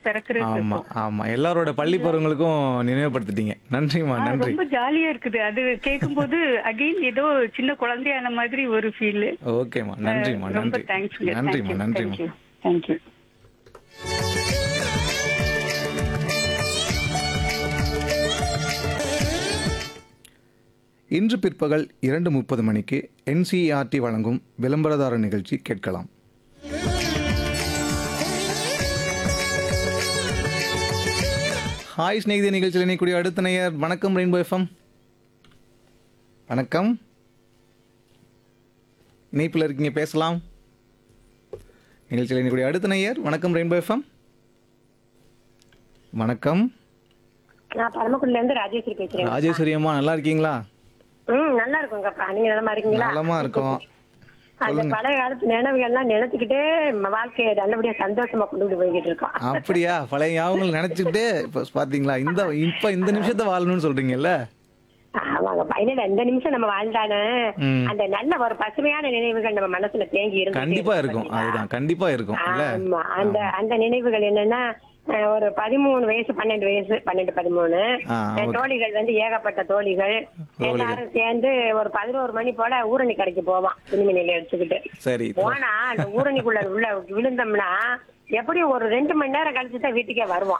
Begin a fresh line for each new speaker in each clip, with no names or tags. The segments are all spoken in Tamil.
பிறக்கிறது
ஆமா ஆமா எல்லாரோட பள்ளி பருவங்களுக்கும் நினைவுபடுத்திட்டீங்க நன்றிம்மா
ஆ,
நன்றி
ரொம்ப ஜாலியா இருக்குது அது கேட்கும்போது அகைன் ஏதோ சின்ன குழந்தையான மாதிரி ஒரு ஃபீல்
ஓகேம்மா நன்றிம்மா
ரொம்ப
நன்றி
தேங்க்ஸ்
நன்றிம்மா நன்றிம்மா
தேங்க்யூ
இன்று பிற்பகல் இரண்டு முப்பது மணிக்கு என்சிஆர்டி வழங்கும் விளம்பரதார நிகழ்ச்சி கேட்கலாம் ஹாய் ஸ்நேகிதி நிகழ்ச்சியில் இணைக்கூடிய அடுத்த நேயர் வணக்கம் ரெயின்போ எஃப்எம் வணக்கம் இணைப்பில் இருக்கீங்க பேசலாம் நிகழ்ச்சியில் இணைக்கூடிய அடுத்த நேயர் வணக்கம் ரெயின்போ எஃப்எம் வணக்கம்
நான் பரமக்குடில இருந்து ராஜேஸ்வரி பேசுறேன்
ராஜேஸ்வரி அம்மா நல்லா இருக்கீங்களா
ம் நல்லா இருக்குங்கப்பா நீங்க நலமா இருக்கீங்களா
நலமா இருக்கோம்
அந்த பழைய காலத்து நினைவுகள்லாம் நினைச்சுக்கிட்டே நம்ம வாழ்க்கையை நல்லபடியா சந்தோஷமா கொண்டு போய்கிட்டு இருக்கோம்
அப்படியா பழைய ஞாபகங்கள் நினைச்சுக்கிட்டே இப்ப பாத்தீங்களா இந்த இப்ப இந்த நிமிஷத்தை வாழணும்னு சொல்றீங்கல்ல
ஆமாங்க பையனில் எந்த நிமிஷம் நம்ம வாழ்ந்தானே
ம்.
அந்த நல்ல ஒரு பசுமையான நினைவுகள் நம்ம மனசுல தேங்கி இருந்து
கண்டிப்பா இருக்கும் அதுதான் கண்டிப்பா இருக்கும் இல்ல
ஆமா அந்த அந்த நினைவுகள் என்னன்னா அஹ், ஒரு பதிமூணு வயசு பன்னெண்டு வயசு பன்னெண்டு பதிமூணு
ஆ,
அஹ்,
ஓகே.
தோழிகள் வந்து ஏகப்பட்ட தோழிகள் எல்லாரும் சேர்ந்து ஒரு பதினோரு மணி போல ஊரணி கடைக்கு போவோம் துணிமணியில எடுத்துக்கிட்டு
சரி
போனா அந்த ஊரணிக்குள்ள உள்ள விழுந்தோம்னா எப்படியும் ஒரு ரெண்டு மணி நேரம் கழிச்சு தான் வீட்டுக்கே வருவோம்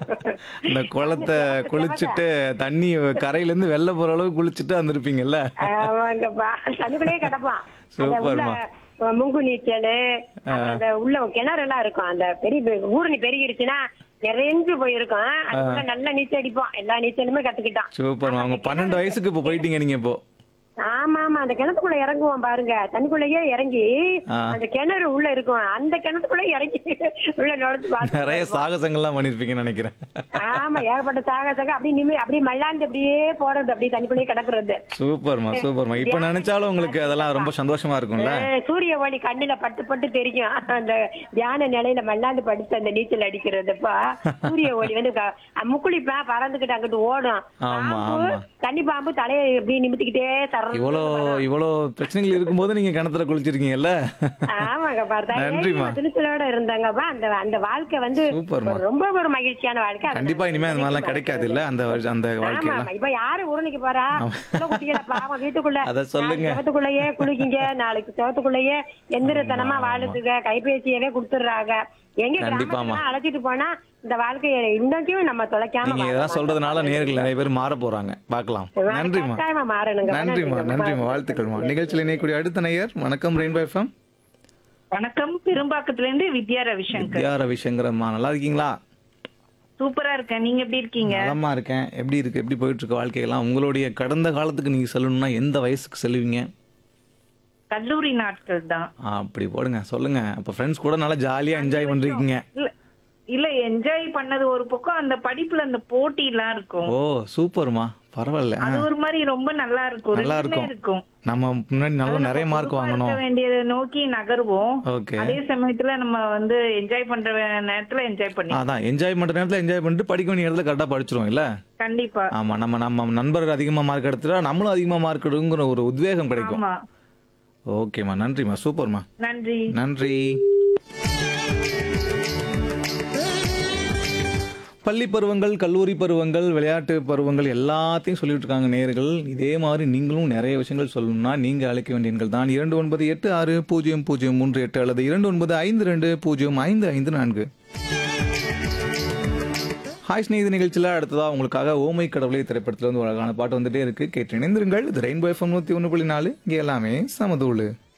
இந்த குளத்தை குளிச்சுட்டு தண்ணி கரையில இருந்து வெளில போற அளவுக்கு குளிச்சுட்டு வந்திருப்பீங்கல்ல
ஆமாங்கப்பா தண்ணிக்குள்ளேயே கிடப்பான் அந்த உள்ள
சூப்பர்மா.
அஹ், முங்கு நீச்சல் அந்த உள்ள கிணறு எல்லாம் இருக்கும் அந்த பெரிய பெரிய ஊரணி பெருகிடுச்சுன்னா நிறைஞ்சு போயிருக்கும் அதுக்குள்ள நல்லா நீச்சல் அடிப்போம் எல்லா நீச்சலுமே கத்துக்கிட்டோம்
சூப்பர்மா உங்க பன்னெண்டு வயசுக்கு இப்ப போயிட்டீங்க நீங்க இப்போ
ஆமா ஆமா அந்த கிணத்துக்குள்ள இறங்குவோம் பாருங்க தண்ணிக்குள்ளேயே இறங்கி
ஆ.
அந்த கிணறு உள்ள இருக்கும் அந்த கிணத்துக்குள்ள இறங்கி உள்ள நுழைச்சு பார்த்து
நிறைய சாகசங்கள்லாம் பண்ணிருப்பீங்கன்னு நினைக்கிறேன்
ஆமா ஏகப்பட்ட சாகசங்க அப்படியே நிம்மி அப்படியே மல்லாந்து அப்படியே போறது அப்படியே தண்ணிக்குள்ளேயே கிடக்குறது
சூப்பர்மா சூப்பர்மா இப்ப நினைச்சாலும் உங்களுக்கு அதெல்லாம் ரொம்ப சந்தோஷமா இருக்கும்ல
அஹ் சூரிய ஒளி கண்ணுல பட்டு பட்டு தெரியும் அந்த தியான நிலையில மல்லாந்து படுத்து அந்த நீச்சல் அடிக்கிறதுப்பா சூரிய ஒளி வந்து க- அஹ் முக்குளிப்பா பறந்துகிட்டு அங்கிட்டு ஓடும்
ஆமா,
பாம்பு,
ஆமா.
தண்ணி பாம்பு தலையை இப்படி நிமித்திக்கிட்டே தர
இவ்வளோ இவ்வளோ பிரச்சனைகள் இருக்கும்போது நீங்க கிணத்துல குளிச்சிருக்கீங்கல்ல
ஆமாங்க பார்த்தா
நன்றிம்மா.
துணிச்சலோட இருந்தாங்கப்பா அந்த அந்த வாழ்க்கை வந்து
சூப்பர்மா.
ஒரு ரொம்ப ஒரு மகிழ்ச்சியான வாழ்க்கை அது
கண்டிப்பா இனிமே அந்த மாதிரிலாம் கிடைக்காது இல்ல அந்த அந்த
ஆமா
வாழ்க்கையெல்லாம்
ஆமா இப்ப யாரு ஊரணிக்கு போறா சின்ன குட்டிகளை பாவம் வீட்டுக்குள்ள
அத சொல்லுங்க.
நாளைக்கு செவத்துக்குள்ளேயே குளிக்கிங்க நாளைக்கு செவத்துக்குள்ளேயே எந்திரத்தனமா வாழுதுங்க கைபேசியவே கொடுத்துடுறாங்க எங்க
கண்டிப்பாம்மா.
கிராமத்துல அழைச்சிட்டு போனா இந்த வாழ்க்கையை இன்னைக்கும் நம்ம தொலைக்காம
நீங்க இதெல்லாம் சொல்றதுனால நேர்கள் நிறைய பேர் மாற போறாங்க பார்க்கலாம் நன்றிம்மா
கட்டாயமா மாறணுங்க
நன்றிம்மா
நன்றிங்க.
நன்றிம்மா வாழ்த்துக்கள்மா நிகழ்ச்சியில் இணையக்கூடிய அடுத்த நேயர் வணக்கம் ரெயின்போ எஃப்எம்
வணக்கம் பெரும்பாக்கத்துல இருந்து வித்யா ரவிசங்கர்
வித்யா ரவிசங்கரம்மா நல்லா இருக்கீங்களா
சூப்பரா இருக்கேன் நீங்க எப்படி இருக்கீங்க
நலமா இருக்கேன் எப்படி இருக்கு எப்படி போயிட்டு இருக்கு வாழ்க்கையெல்லாம் உங்களுடைய கடந்த காலத்துக்கு நீங்க செல்லணும்னா எந்த வயசுக்கு செல்லுவீங்க
கல்லூரி நாட்கள் தான்
ஆ, அப்படி போடுங்க சொல்லுங்க அப்ப ஃப்ரெண்ட்ஸ் கூட நல்லா ஜாலியா என்ஜாய் பண்ணிருக்கீங்க
இல்ல இல்ல என்ஜாய் பண்ணது ஒரு பக்கம் அந்த படிப்புல அந்த போட்டி எல்லாம் இருக்கும்
ஓ சூப்பர்மா பரவாயில்ல ஆ,
அது ஒரு மாதிரி ரொம்ப நல்லா இருக்கும்
நல்லா
ரெண்டுமே
இருக்கும்
இருக்கும்
நம்ம முன்னாடி நல்லா
அது
நிறைய
நம்ம
மார்க்
பொறுப்பா
வாங்கணும்
இருக்க வேண்டியதை நோக்கி நகருவோம்
ஓகே
அதே சமயத்துல நம்ம வந்து என்ஜாய் பண்ற வே- நேரத்துல என்ஜாய் பண்ணி
அதான் என்ஜாய் பண்ற நேரத்துல என்ஜாய் பண்ணிட்டு படிக்க வேண்டிய இடத்துல கரெக்டா படிச்சிருவோம் இல்ல
கண்டிப்பா
ஆமா நம்ம நம்ம நண்பர்கள் அதிகமா மார்க் எடுத்துட்டா நம்மளும் அதிகமா மார்க் எடுங்கிற ஒரு உத்வேகம் கிடைக்கும்
ஆமா
ஓகேம்மா நன்றிம்மா சூப்பர்மா
நன்றி
நன்றி பள்ளி பருவங்கள் கல்லூரி பருவங்கள் விளையாட்டு பருவங்கள் எல்லாத்தையும் சொல்லிட்டு இருக்காங்க நேர்கள் இதே மாதிரி நீங்களும் நிறைய விஷயங்கள் சொல்லணும்னா நீங்க அழைக்க வேண்டிய எண்கள் தான் இரண்டு ஒன்பது எட்டு ஆறு பூஜ்ஜியம் பூஜ்ஜியம் மூன்று எட்டு அல்லது இரண்டு ஒன்பது ஐந்து ரெண்டு பூஜ்ஜியம் ஐந்து ஐந்து நான்கு ஹாய் ஸ்நேகித நிகழ்ச்சியில் அடுத்ததா உங்களுக்காக ஓமை கடவுளை திரைப்படத்துல வந்து ஒரு அழகான பாட்டு வந்துட்டே இருக்கு கேட்டு இணைந்திருங்கள் இது ரெயின்போ எஃப்எம் நூத்தி ஒன்று புள்ளி நாலு இங்கே எல்லாமே சமதூளு